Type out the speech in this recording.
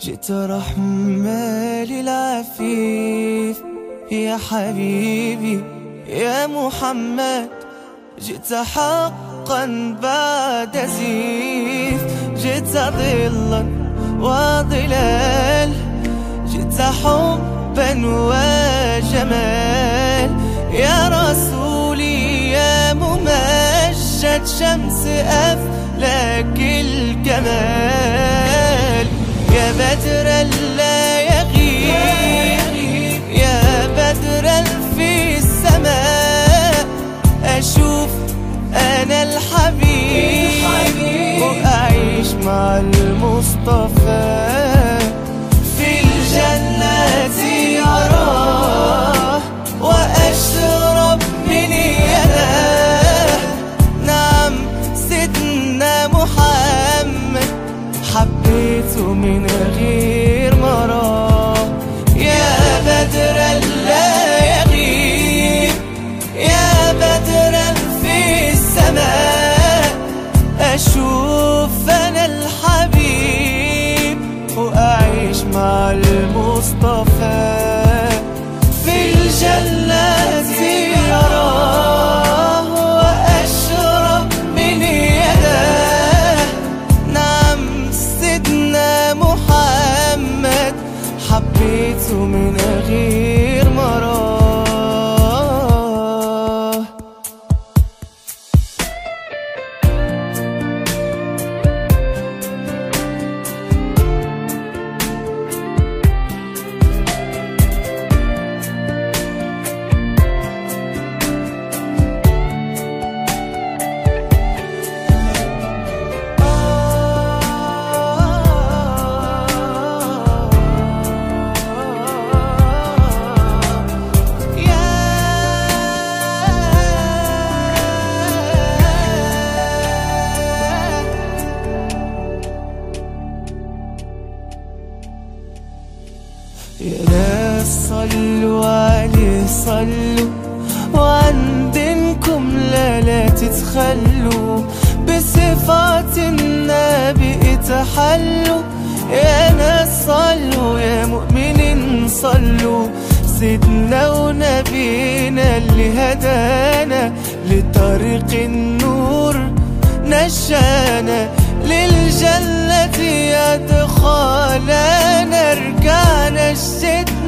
جئت رحمة للعفيف يا حبيبي يا محمد جئت حقا بعد زيف جئت ظلا وظلال جئت حبا وجمال يا رسولي يا ممجد شمس أفلاك الكمال يا بدرا لا يغيب يا بدرا في السماء أشوف أنا الحبيب وأعيش مع المصطفى في الجنة أراه وأشرب من يداه نعم سيدنا محمد حبيته من غير مراه يا بدرا لا يغيب يا بدرا في السماء أشوف أنا الحبيب وأعيش مع المصطفى في الجنة أراه وأشرب من يداه نعم سيدنا محمد حبيته من غير مراه يا ناس صلوا عليه صلوا وعندكم لا لا تتخلوا بصفات النبي تحلوا يا ناس صلوا يا مؤمنين صلوا سيدنا ونبينا اللي هدانا لطريق النور نشانا للجنة يدخلنا رجعنا الشد